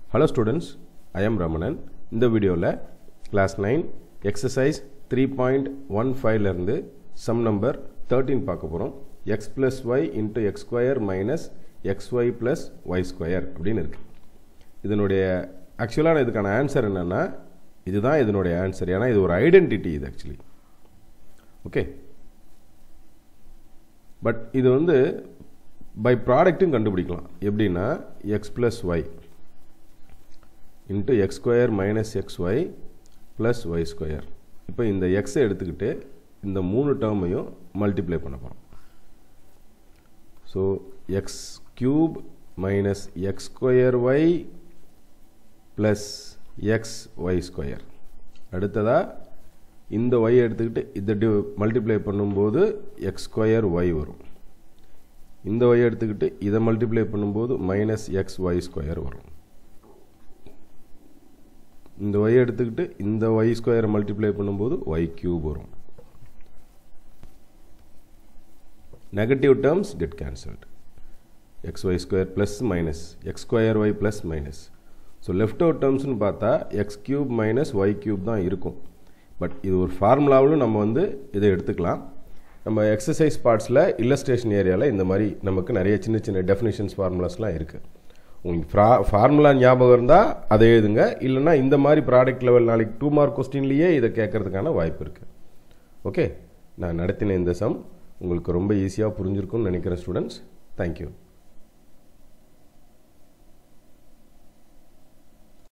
hello students I am Ramanan இந்த வீடியோவில் class nine exercise three point one ஃபைவ்லேருந்து sum number thirteen பார்க்க போகிறோம் x plus y into x square minus x y plus y square அப்படின்னு இருக்குது இதனுடைய ஆக்சுவலான இதுக்கான ஆன்சர் என்னென்னா இதுதான் இதனுடைய ஆன்சர் ஏன்னா இது ஒரு ஐடென்டிட்டி இது ஆக்சுவலி ஓகே பட் இது வந்து பை ப்ராடக்ட்டும் கண்டுபிடிக்கலாம் எப்படின்னா x plus y into x square minus x y plus y square இப்போ இந்த எக்ஸை எடுத்துக்கிட்டு இந்த மூணு டேர்மையும் மல்டிப்ளை பண்ண போகிறோம் so x cube minus x square y plus x y square அடுத்ததாக இந்த ஒய் எடுத்துக்கிட்டு இதை டி மல்டிப்ளை பண்ணும்போது எக்ஸ் ஸ்கொயர் ஒய் வரும் இந்த ஒய் எடுத்துக்கிட்டு இதை மல்டிப்ளை பண்ணும்போது மைனஸ் எக்ஸ் ஒய் ஸ்கொயர் வரும் இந்த ஒய் எடுத்துக்கிட்டு இந்த ஒய் ஸ்கொயர் மல்டிப்ளை பண்ணும்போது ஒய் கியூப் வரும் negative terms get cancelled x y square plus minus x square y plus minus so left out டேர்ம்ஸ்னு பார்த்தா x cube minus y cube தான் இருக்கும் பட் இது ஒரு ஃபார்முலாவிலும் நம்ம வந்து இதை எடுத்துக்கலாம் நம்ம எக்ஸசைஸ் பார்ட்ஸில் இல்லஸ்ட்ரேஷன் ஏரியாவில் இந்த மாதிரி நமக்கு நிறைய சின்ன சின்ன டெஃபினிஷன்ஸ் ஃபார்முலாஸ்லாம் இருக்குது உங்களுக்கு ஃப்ரா ஃபார்முலா ஞாபகம் இருந்தால் அதை எழுதுங்க இல்லைனா இந்த மாதிரி ப்ராடக்ட் லெவல் நாளைக்கு டூ மார்க் கொஸ்டின்லேயே இதை கேட்கறதுக்கான வாய்ப்பு இருக்குது ஓகே நான் நடத்தின இந்த சம் உங்களுக்கு ரொம்ப ஈஸியாக புரிஞ்சிருக்கும்னு நினைக்கிறேன் ஸ்டூடெண்ட்ஸ் தேங்க்யூ